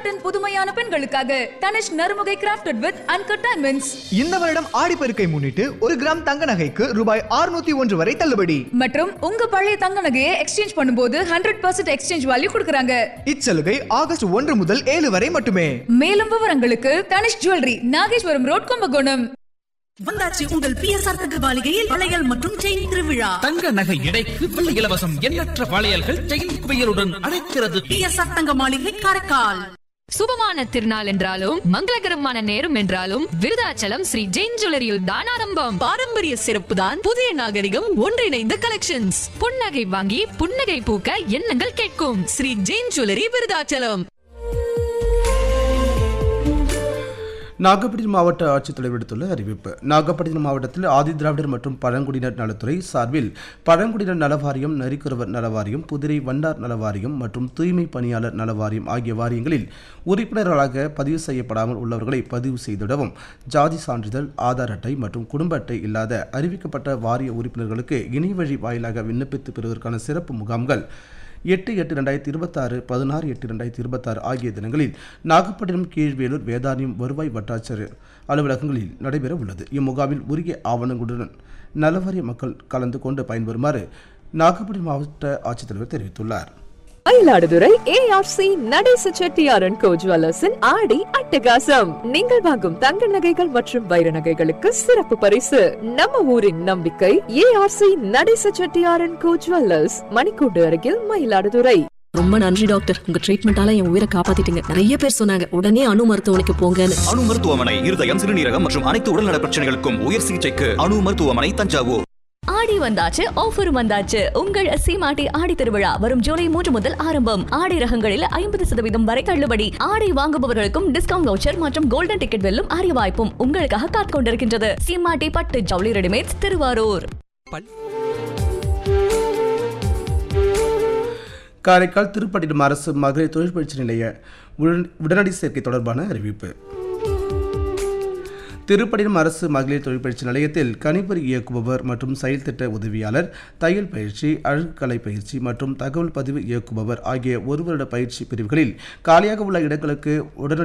தமிழ்நாட்டின் புதுமையான பெண்களுக்காக Tanishq Narumugai crafted with uncut diamonds இந்த வருடம் ஆடிப்பெருக்கை முன்னிட்டு ஒரு கிராம் தங்க நகைக்கு ரூபாய் 601 ஒன்று வரை தள்ளுபடி மற்றும் உங்க பழைய தங்க நகையை எக்ஸ்சேஞ்ச் பண்ணும்போது ஹண்ட்ரட் பர்சன்ட் எக்ஸ்சேஞ்ச் வேல்யூ கொடுக்குறாங்க இச்சலுகை ஆகஸ்ட் ஒன்று முதல் ஏழு வரை மட்டுமே மேலும் விவரங்களுக்கு தனிஷ் ஜுவல்லரி நாகேஸ்வரம் ரோட் கும்பகோணம் வந்தாச்சு உங்கள் பிஎஸ்ஆர் தங்க மாளிகையில் வளையல் மற்றும் செயின் திருவிழா தங்க நகை எடைக்கு வெள்ளி இலவசம் எண்ணற்ற வளையல்கள் செயின் குவியலுடன் அழைக்கிறது பிஎஸ்ஆர் தங்க மாளிகை காரைக்கால் சுபமான திருநாள் என்றாலும் மங்களகரமான நேரம் என்றாலும் விருதாச்சலம் ஸ்ரீ ஜெயின் ஜுவல்லரியில் தான் ஆரம்பம் பாரம்பரிய சிறப்பு தான் புதிய நாகரிகம் ஒன்றிணைந்த கலெக்ஷன்ஸ் புன்னகை வாங்கி புன்னகை பூக்க எண்ணங்கள் கேட்கும் ஸ்ரீ ஜெயின் ஜுவல்லரி விருதாச்சலம் நாகப்பட்டினம் மாவட்ட ஆட்சித்தலைவர் விடுத்துள்ள அறிவிப்பு நாகப்பட்டினம் மாவட்டத்தில் ஆதிதிராவிடர் மற்றும் பழங்குடியினர் நலத்துறை சார்பில் பழங்குடியினர் நலவாரியம் நரிக்குறவர் நலவாரியம் புதிரை வண்டார் நலவாரியம் மற்றும் தூய்மை பணியாளர் நலவாரியம் ஆகிய வாரியங்களில் உறுப்பினர்களாக பதிவு செய்யப்படாமல் உள்ளவர்களை பதிவு செய்திடவும் ஜாதி சான்றிதழ் ஆதார் அட்டை மற்றும் குடும்ப அட்டை இல்லாத அறிவிக்கப்பட்ட வாரிய உறுப்பினர்களுக்கு இணையவழி வாயிலாக விண்ணப்பித்து பெறுவதற்கான சிறப்பு முகாம்கள் எட்டு எட்டு ரெண்டாயிரத்தி இருபத்தாறு பதினாறு எட்டு ரெண்டாயிரத்தி இருபத்தாறு ஆகிய தினங்களில் நாகப்பட்டினம் கீழ்வேலூர் வேதாரண்யம் வருவாய் வட்டாட்சியர் அலுவலகங்களில் நடைபெற உள்ளது இம்முகாமில் உரிய ஆவணங்களுடன் நலவாரிய மக்கள் கலந்து கொண்டு பயன்பெறுமாறு நாகப்பட்டினம் மாவட்ட ஆட்சித்தலைவர் தெரிவித்துள்ளார் மயிலாடுதுறை ஏஆர்சி நடேச செட்டியாரன் கோ ஜுவல்லர்ஸின் ஆடி அட்டகாசம் நீங்கள் வாங்கும் தங்க நகைகள் மற்றும் வைர நகைகளுக்கு சிறப்பு பரிசு நம்ம ஊரின் நம்பிக்கை ஏஆர்சி நடேச செட்டியாரன் கோ ஜுவல்லர்ஸ் மணிக்கூண்டு அருகில் மயிலாடுதுறை ரொம்ப நன்றி டாக்டர் உங்க ட்ரீட்மெண்டால என் உயிரை காப்பாத்திட்டீங்க நிறைய பேர் சொன்னாங்க உடனே அணு மருத்துவமனைக்கு போங்கன்னு அணு மருத்துவமனை இருதயம் சிறுநீரகம் மற்றும் அனைத்து உடல்நல பிரச்சனைகளுக்கும் உயர் சிகிச்சைக்கு அணு மருத்துவமனை தஞ்சாவூர் ஆடி வந்தாச்சு ஆஃபரும் வந்தாச்சு உங்கள் சீமாட்டி ஆடி திருவிழா வரும் ஜூலை மூன்று முதல் ஆரம்பம் ஆடி ரகங்களில் ஐம்பது சதவீதம் வரை தள்ளுபடி ஆடை வாங்குபவர்களுக்கும் டிஸ்கவுண்ட் வவுச்சர் மற்றும் கோல்டன் டிக்கெட் வெல்லும் அரிய வாய்ப்பும் உங்களுக்காக காத்துக் கொண்டிருக்கின்றது சீமாட்டி பட்டு ஜவுளி ரெடிமேட்ஸ் திருவாரூர் காரைக்கால் திருப்பட்டினம் அரசு மகளிர் தொழிற்பயிற்சி நிலைய உடன்- உடனடி சேர்க்கை தொடர்பான அறிவிப்பு திருப்பட்டினம் அரசு மகளிர் தொழிற்பயிற்சி நிலையத்தில் கணிப்பொறி இயக்குபவர் மற்றும் செயல் திட்ட உதவியாளர் தையல் பயிற்சி அழகுக்கலை பயிற்சி மற்றும் தகவல் பதிவு இயக்குபவர் ஆகிய ஒரு வருட பயிற்சி பிரிவுகளில் காலியாக உள்ள இடங்களுக்கு உடனடி